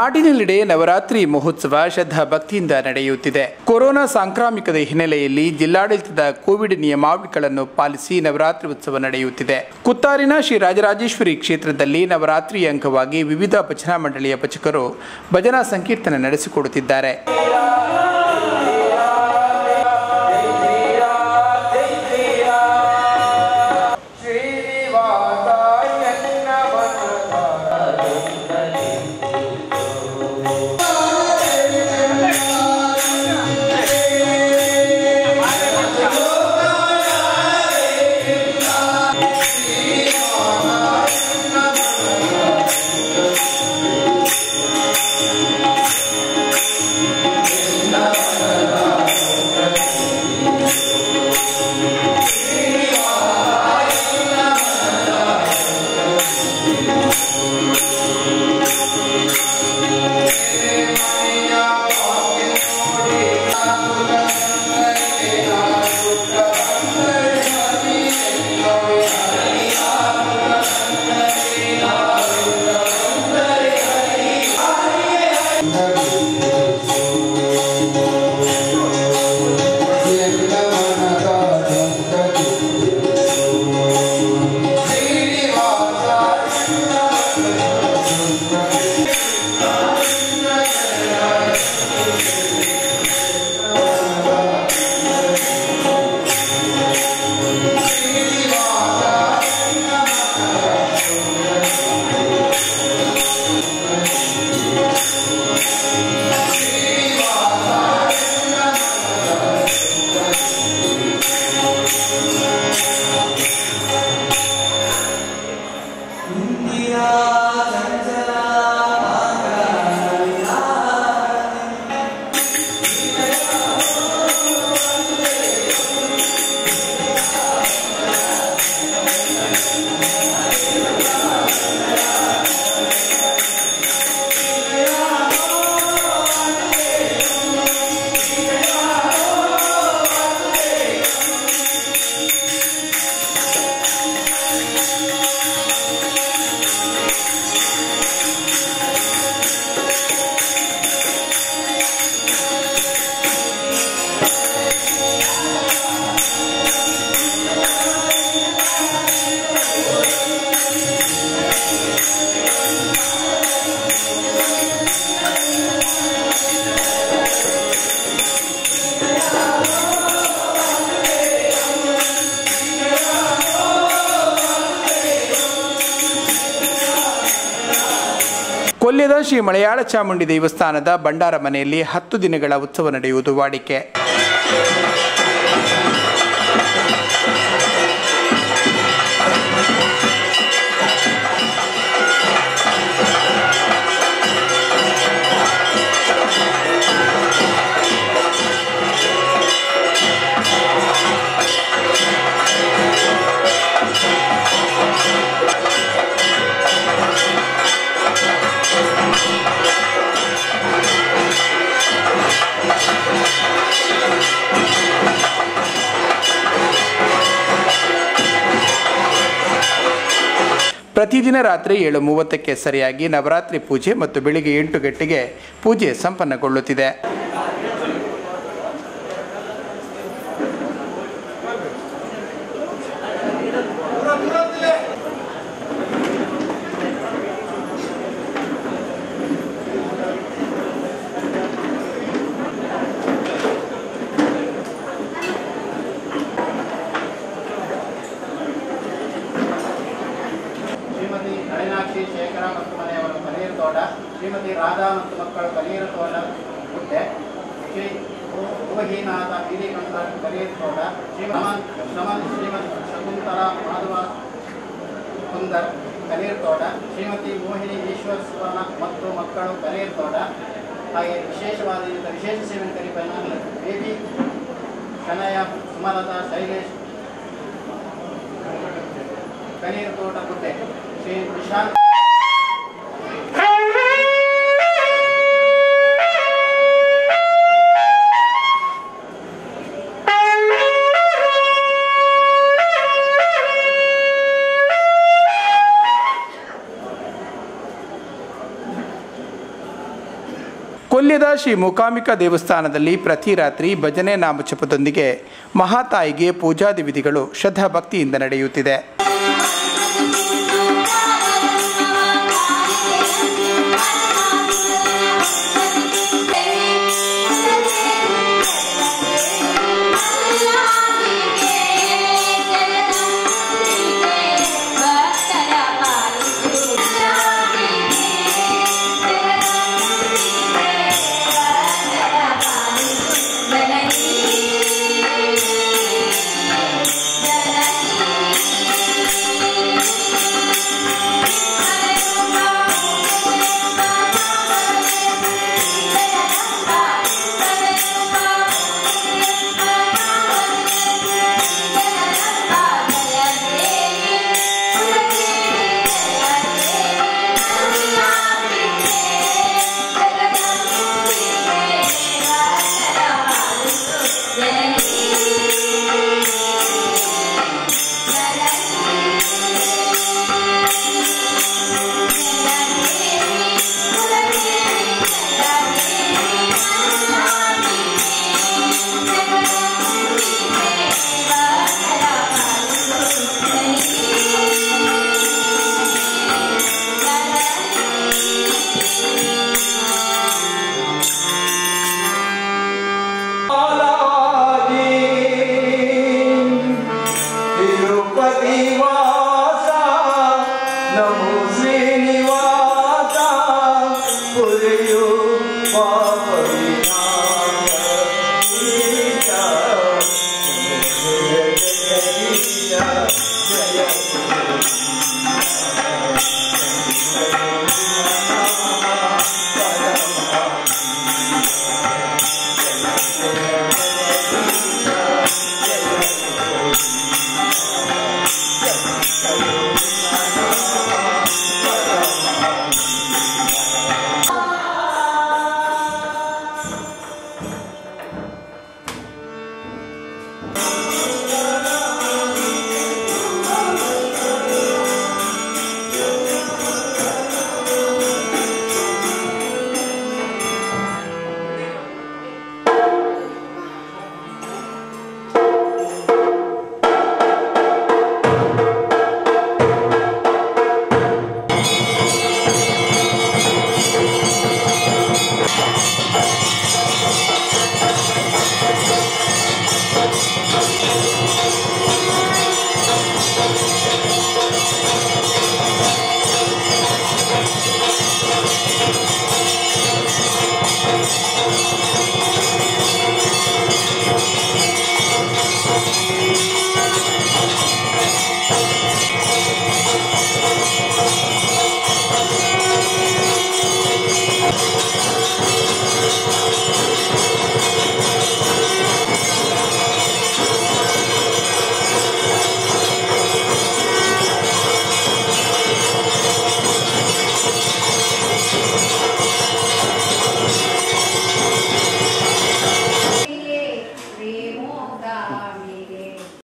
ನಾಡಿನೆಲ್ಲೆಡೆ ನವರಾತ್ರಿ ಮಹೋತ್ಸವ ಶ್ರದ್ಧಾ ಭಕ್ತಿಯಿಂದ ನಡೆಯುತ್ತಿದೆ ಕೊರೋನಾ ಸಾಂಕ್ರಾಮಿಕದ ಹಿನ್ನೆಲೆಯಲ್ಲಿ ಜಿಲ್ಲಾಡಳಿತದ ಕೋವಿಡ್ ನಿಯಮಾವಳಿಗಳನ್ನು ಪಾಲಿಸಿ ನವರಾತ್ರಿ ಉತ್ಸವ ನಡೆಯುತ್ತಿದೆ ಕುತ್ತಾರಿನ ಶ್ರೀ ರಾಜರಾಜೇಶ್ವರಿ ಕ್ಷೇತ್ರದಲ್ಲಿ ನವರಾತ್ರಿ ಅಂಗವಾಗಿ ವಿವಿಧ ಭಜನಾ ಮಂಡಳಿಯ ಭಜಕರು ಭಜನಾ ಸಂಕೀರ್ತನೆ ನಡೆಸಿಕೊಡುತ್ತಿದ್ದಾರೆ ಕೊಲ್ಯದ ಶ್ರೀ ಮಲಯಾಳ ಚಾಮುಂಡಿ ದೇವಸ್ಥಾನದ ಭಂಡಾರ ಮನೆಯಲ್ಲಿ ಹತ್ತು ದಿನಗಳ ಉತ್ಸವ ನಡೆಯುವುದು ವಾಡಿಕೆ ಪ್ರತಿದಿನ ರಾತ್ರಿ ಏಳು ಮೂವತ್ತಕ್ಕೆ ಸರಿಯಾಗಿ ನವರಾತ್ರಿ ಪೂಜೆ ಮತ್ತು ಬೆಳಿಗ್ಗೆ ಎಂಟು ಗಂಟೆಗೆ ಪೂಜೆ ಸಂಪನ್ನಗೊಳ್ಳುತ್ತಿದೆ ಶ್ರೀಮತಿ ನಳಿನಾಕ್ಷಿ ಶೇಖರ ಮತ್ತು ಮನೆಯವರ ಪನೀರ್ ತೋಟ ಶ್ರೀಮತಿ ರಾಧಾ ಮತ್ತು ಮಕ್ಕಳು ಪನೀರ್ ತೋಟ ಹುಟ್ಟೆ ಶ್ರೀ ಗೋಹೀನಾಥ ಬೀದಿಕಂಠ ಪನೀರ್ ತೋಟ ಶ್ರೀ ನಮನ್ ನಮನ್ ಶ್ರೀಮತಿ ಶಕುಂತಲ ಮಾಧವ ಸುಂದರ್ ಪನೀರ್ ತೋಟ ಶ್ರೀಮತಿ ಮೋಹಿನಿ ಈಶ್ವರಸ್ವನ ಮತ್ತು ಮಕ್ಕಳು ಪನೀರ್ ತೋಟ ಹಾಗೆ ವಿಶೇಷವಾದ ಇಂಥ ವಿಶೇಷ ಸೇವೆ ಕರಿಪನ ಬೇಬಿ ಕನಯ ಸುಮಲತಾ ಶೈಲೇಶ್ ಕನೀರ್ ತೋಟ ಗುಡ್ಡೆ ಶ್ರೀ ವಿಶಾಲ್ ಸುಳ್ಯದ ಶ್ರೀ ಮೂಕಾಂಬಿಕಾ ದೇವಸ್ಥಾನದಲ್ಲಿ ಪ್ರತಿ ರಾತ್ರಿ ಭಜನೆ ನಾಮಜಪದೊಂದಿಗೆ ಮಹಾತಾಯಿಗೆ ಪೂಜಾದಿ ವಿಧಿಗಳು ಶ್ರದ್ಧಾಭಕ್ತಿಯಿಂದ ನಡೆಯುತ್ತಿದೆ ತಿರುಪತಿ